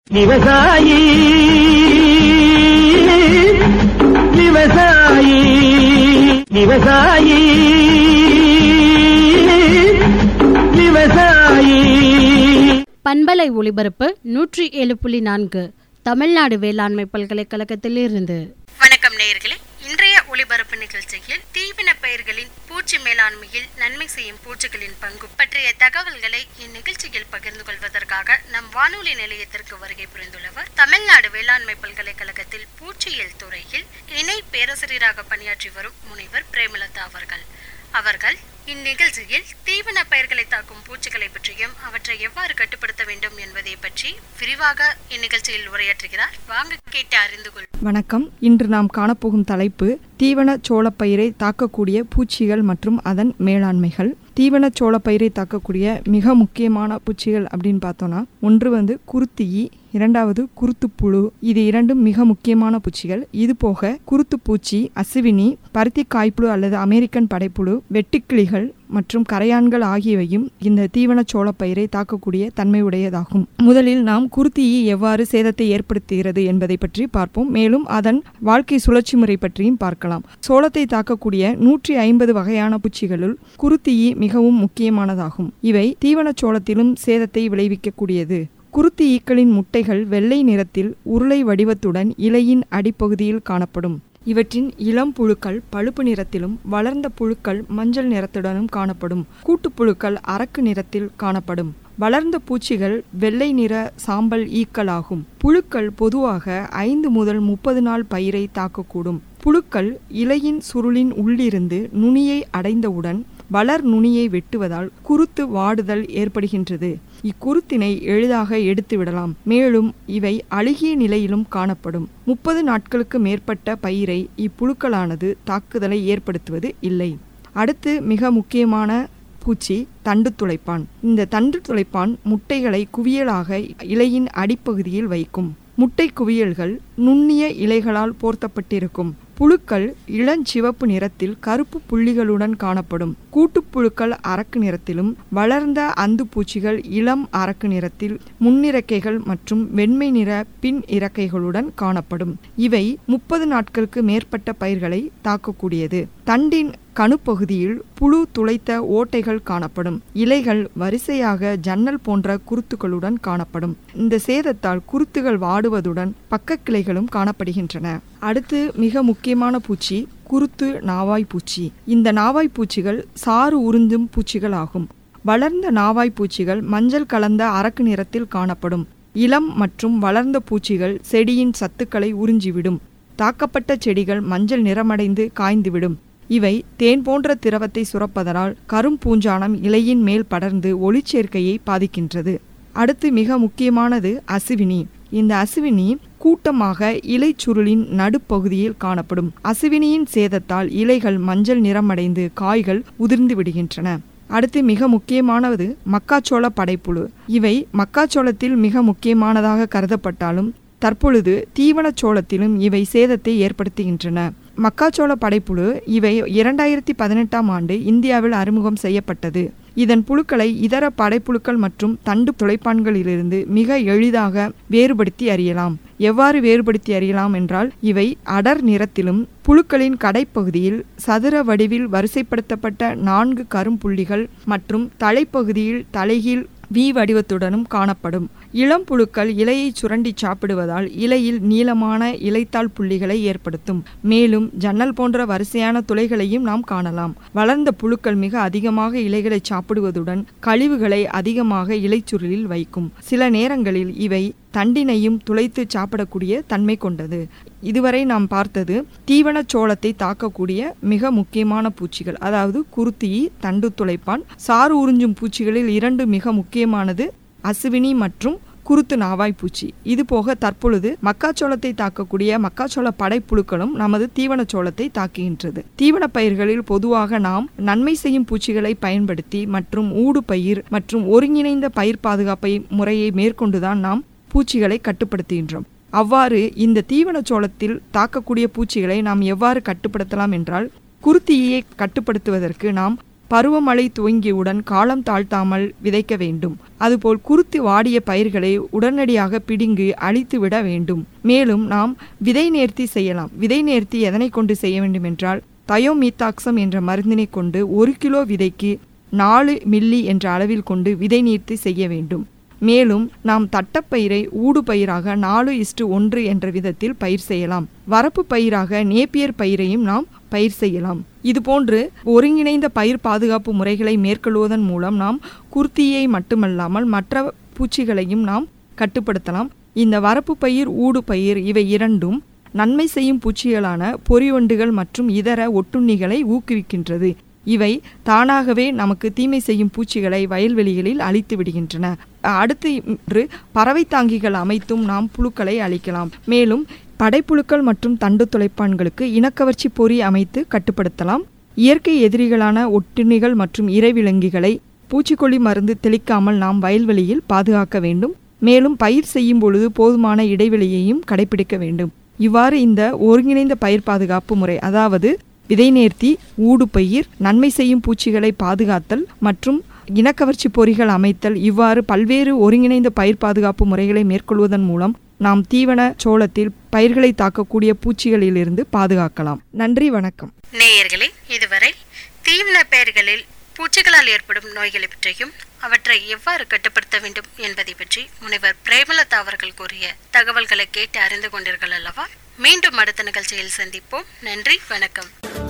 விவசாயி விவசாயி விவசாயி விவசாயி பண்பலை ஒளிபரப்பு நூற்றி ஏழு புள்ளி நான்கு தமிழ்நாடு வேளாண்மை பல்கலைக்கழகத்தில் இருந்து வணக்கம் நேயர்களே இன்றைய ஒளிபரப்பு நிகழ்ச்சியில் தீவன பயிர்களின் பூச்சி மேலாண்மையில் நன்மை செய்யும் பூச்சிகளின் பங்கு பற்றிய தகவல்களை இந்நிகழ்ச்சியில் பகிர்ந்து கொள்வதற்காக நம் வானொலி நிலையத்திற்கு வருகை புரிந்துள்ளவர் தமிழ்நாடு வேளாண்மை பல்கலைக்கழகத்தில் பூச்சியியல் துறையில் இணை பேராசிரியராக பணியாற்றி வரும் முனைவர் பிரேமலதா அவர்கள் அவர்கள் இந்நிகழ்ச்சியில் தீவன பயிர்களை தாக்கும் பூச்சிகளை பற்றியும் அவற்றை எவ்வாறு கட்டுப்படுத்த வேண்டும் என்பதை பற்றி விரிவாக இந்நிகழ்ச்சியில் உரையாற்றுகிறார் வாங்க கேட்டு அறிந்து கொள் வணக்கம் இன்று நாம் காணப்போகும் தலைப்பு தீவன சோளப்பயிரை தாக்கக்கூடிய பூச்சிகள் மற்றும் அதன் மேலாண்மைகள் தீவன சோளப்பயிரை தாக்கக்கூடிய மிக முக்கியமான பூச்சிகள் அப்படின்னு பார்த்தோம்னா ஒன்று வந்து குருத்தியி இரண்டாவது குருத்துப்புழு இது இரண்டும் மிக முக்கியமான பூச்சிகள் இது போக குருத்துப்பூச்சி அசுவினி பருத்தி காய்ப்புழு அல்லது அமெரிக்கன் படைப்புழு வெட்டுக்கிளிகள் மற்றும் கரையான்கள் ஆகியவையும் இந்த தீவன சோளப்பயிரை தாக்கக்கூடிய தன்மையுடையதாகும் முதலில் நாம் குருத்தியை எவ்வாறு சேதத்தை ஏற்படுத்துகிறது என்பதை பற்றி பார்ப்போம் மேலும் அதன் வாழ்க்கை சுழற்சி முறை பற்றியும் பார்க்கலாம் சோளத்தை தாக்கக்கூடிய நூற்றி ஐம்பது வகையான பூச்சிகளுள் குருத்தியி மிகவும் முக்கியமானதாகும் இவை தீவன சோளத்திலும் சேதத்தை விளைவிக்கக்கூடியது குருத்தி ஈக்களின் முட்டைகள் வெள்ளை நிறத்தில் உருளை வடிவத்துடன் இலையின் அடிப்பகுதியில் காணப்படும் இவற்றின் இளம் புழுக்கள் பழுப்பு நிறத்திலும் வளர்ந்த புழுக்கள் மஞ்சள் நிறத்துடனும் காணப்படும் கூட்டுப்புழுக்கள் அரக்கு நிறத்தில் காணப்படும் வளர்ந்த பூச்சிகள் வெள்ளை நிற சாம்பல் ஈக்கள் ஆகும் புழுக்கள் பொதுவாக ஐந்து முதல் முப்பது நாள் பயிரை தாக்கக்கூடும் புழுக்கள் இலையின் சுருளின் உள்ளிருந்து நுனியை அடைந்தவுடன் வளர் நுனியை வெட்டுவதால் குருத்து வாடுதல் ஏற்படுகின்றது இக்குருத்தினை எளிதாக எடுத்து விடலாம் மேலும் இவை அழுகிய நிலையிலும் காணப்படும் முப்பது நாட்களுக்கு மேற்பட்ட பயிரை இப்புழுக்களானது தாக்குதலை ஏற்படுத்துவது இல்லை அடுத்து மிக முக்கியமான பூச்சி தண்டு துளைப்பான் இந்த தண்டு துளைப்பான் முட்டைகளை குவியலாக இலையின் அடிப்பகுதியில் வைக்கும் முட்டை குவியல்கள் நுண்ணிய இலைகளால் போர்த்தப்பட்டிருக்கும் புழுக்கள் இளஞ்சிவப்பு நிறத்தில் கருப்பு புள்ளிகளுடன் காணப்படும் கூட்டுப்புழுக்கள் அரக்கு நிறத்திலும் வளர்ந்த அந்து பூச்சிகள் இளம் அரக்கு நிறத்தில் முன்னிறக்கைகள் மற்றும் வெண்மை நிற பின் இறக்கைகளுடன் காணப்படும் இவை முப்பது நாட்களுக்கு மேற்பட்ட பயிர்களை தாக்கக்கூடியது தண்டின் கணுப்பகுதியில் புழு துளைத்த ஓட்டைகள் காணப்படும் இலைகள் வரிசையாக ஜன்னல் போன்ற குருத்துகளுடன் காணப்படும் இந்த சேதத்தால் குருத்துகள் வாடுவதுடன் பக்க கிளைகளும் காணப்படுகின்றன அடுத்து மிக முக்கியமான பூச்சி குருத்து நாவாய் பூச்சி இந்த நாவாய் பூச்சிகள் சாறு உறிஞ்சும் பூச்சிகள் ஆகும் வளர்ந்த நாவாய் பூச்சிகள் மஞ்சள் கலந்த அரக்கு நிறத்தில் காணப்படும் இளம் மற்றும் வளர்ந்த பூச்சிகள் செடியின் சத்துக்களை உறிஞ்சிவிடும் தாக்கப்பட்ட செடிகள் மஞ்சள் நிறமடைந்து காய்ந்துவிடும் இவை தேன் போன்ற திரவத்தை சுரப்பதனால் கரும்பூஞ்சானம் இலையின் மேல் படர்ந்து ஒளிச்சேர்க்கையை பாதிக்கின்றது அடுத்து மிக முக்கியமானது அசுவினி இந்த அசுவினி கூட்டமாக இலை சுருளின் நடுப்பகுதியில் காணப்படும் அசுவினியின் சேதத்தால் இலைகள் மஞ்சள் நிறமடைந்து காய்கள் உதிர்ந்து விடுகின்றன அடுத்து மிக முக்கியமானது மக்காச்சோள படைப்புழு இவை மக்காச்சோளத்தில் மிக முக்கியமானதாக கருதப்பட்டாலும் தற்பொழுது தீவனச் சோளத்திலும் இவை சேதத்தை ஏற்படுத்துகின்றன மக்காச்சோள படைப்புழு இவை இரண்டாயிரத்தி பதினெட்டாம் ஆண்டு இந்தியாவில் அறிமுகம் செய்யப்பட்டது இதன் புழுக்களை இதர படைப்புழுக்கள் மற்றும் தண்டு துளைப்பான்களிலிருந்து மிக எளிதாக வேறுபடுத்தி அறியலாம் எவ்வாறு வேறுபடுத்தி அறியலாம் என்றால் இவை அடர் நிறத்திலும் புழுக்களின் கடைப்பகுதியில் சதுர வடிவில் வரிசைப்படுத்தப்பட்ட நான்கு கரும்புள்ளிகள் மற்றும் தலைப்பகுதியில் தலைகீழ் வி வடிவத்துடனும் காணப்படும் இளம் புழுக்கள் இலையை சுரண்டி சாப்பிடுவதால் இலையில் நீளமான இலைத்தாள் புள்ளிகளை ஏற்படுத்தும் மேலும் ஜன்னல் போன்ற வரிசையான துளைகளையும் நாம் காணலாம் வளர்ந்த புழுக்கள் மிக அதிகமாக இலைகளை சாப்பிடுவதுடன் கழிவுகளை அதிகமாக இலைச்சுருளில் வைக்கும் சில நேரங்களில் இவை தண்டினையும் துளைத்து சாப்பிடக்கூடிய தன்மை கொண்டது இதுவரை நாம் பார்த்தது தீவன சோளத்தை தாக்கக்கூடிய மிக முக்கியமான பூச்சிகள் அதாவது குருத்தி தண்டு துளைப்பான் சாறு உறிஞ்சும் பூச்சிகளில் இரண்டு மிக முக்கியமானது அசுவினி மற்றும் குருத்து நாவாய் பூச்சி இது போக தற்பொழுது மக்காச்சோளத்தை தாக்கக்கூடிய மக்காச்சோள படைப்புழுக்களும் நமது தீவன சோளத்தை தாக்குகின்றது தீவன பயிர்களில் பொதுவாக நாம் நன்மை செய்யும் பூச்சிகளை பயன்படுத்தி மற்றும் ஊடு பயிர் மற்றும் ஒருங்கிணைந்த பயிர் பாதுகாப்பை முறையை மேற்கொண்டுதான் நாம் பூச்சிகளை கட்டுப்படுத்துகின்றோம் அவ்வாறு இந்த தீவன சோளத்தில் தாக்கக்கூடிய பூச்சிகளை நாம் எவ்வாறு கட்டுப்படுத்தலாம் என்றால் குருத்தியை கட்டுப்படுத்துவதற்கு நாம் பருவமழை துவங்கியவுடன் காலம் தாழ்த்தாமல் விதைக்க வேண்டும் அதுபோல் குருத்து வாடிய பயிர்களை உடனடியாக பிடுங்கி அழித்துவிட வேண்டும் மேலும் நாம் விதை நேர்த்தி செய்யலாம் விதை நேர்த்தி எதனை கொண்டு செய்ய வேண்டும் என்றால் தயோமீத்தாக்சம் என்ற மருந்தினை கொண்டு ஒரு கிலோ விதைக்கு நாலு மில்லி என்ற அளவில் கொண்டு விதை நீர்த்தி செய்ய வேண்டும் மேலும் நாம் தட்டப்பயிரை ஊடு பயிராக நாலு இஸ்டு ஒன்று என்ற விதத்தில் பயிர் செய்யலாம் வரப்பு பயிராக நேப்பியர் பயிரையும் நாம் பயிர் செய்யலாம் இதுபோன்று ஒருங்கிணைந்த பயிர் பாதுகாப்பு முறைகளை மேற்கொள்வதன் மூலம் நாம் குர்த்தியை மட்டுமல்லாமல் மற்ற பூச்சிகளையும் நாம் கட்டுப்படுத்தலாம் இந்த வரப்பு பயிர் ஊடு பயிர் இவை இரண்டும் நன்மை செய்யும் பூச்சிகளான பொறிவண்டுகள் மற்றும் இதர ஒட்டுண்ணிகளை ஊக்குவிக்கின்றது இவை தானாகவே நமக்கு தீமை செய்யும் பூச்சிகளை வயல்வெளிகளில் அழித்து விடுகின்றன அடுத்து இன்று பறவை தாங்கிகள் அமைத்தும் நாம் புழுக்களை அழிக்கலாம் மேலும் படைப்புழுக்கள் மற்றும் தண்டு துளைப்பான்களுக்கு இனக்கவர்ச்சி பொறி அமைத்து கட்டுப்படுத்தலாம் இயற்கை எதிரிகளான ஒட்டுண்ணிகள் மற்றும் இறைவிலங்கிகளை பூச்சிக்கொல்லி மருந்து தெளிக்காமல் நாம் வயல்வெளியில் பாதுகாக்க வேண்டும் மேலும் பயிர் செய்யும் பொழுது போதுமான இடைவெளியையும் கடைபிடிக்க வேண்டும் இவ்வாறு இந்த ஒருங்கிணைந்த பயிர் பாதுகாப்பு முறை அதாவது விதை நேர்த்தி ஊடு பயிர் நன்மை செய்யும் பூச்சிகளை பாதுகாத்தல் மற்றும் இனக்கவர்ச்சி பொறிகள் அமைத்தல் இவ்வாறு பல்வேறு ஒருங்கிணைந்த பயிர் பாதுகாப்பு முறைகளை மேற்கொள்வதன் மூலம் நாம் தீவன சோளத்தில் பயிர்களை தாக்கக்கூடிய பூச்சிகளிலிருந்து பாதுகாக்கலாம் நன்றி வணக்கம் நேயர்களே இதுவரை தீவன பெயர்களில் பூச்சிகளால் ஏற்படும் நோய்களை பற்றியும் அவற்றை எவ்வாறு கட்டுப்படுத்த வேண்டும் என்பதை பற்றி முனைவர் பிரேமலதா அவர்கள் கூறிய தகவல்களை கேட்டு அறிந்து கொண்டீர்கள் அல்லவா மீண்டும் அடுத்த நிகழ்ச்சியில் சந்திப்போம் நன்றி வணக்கம்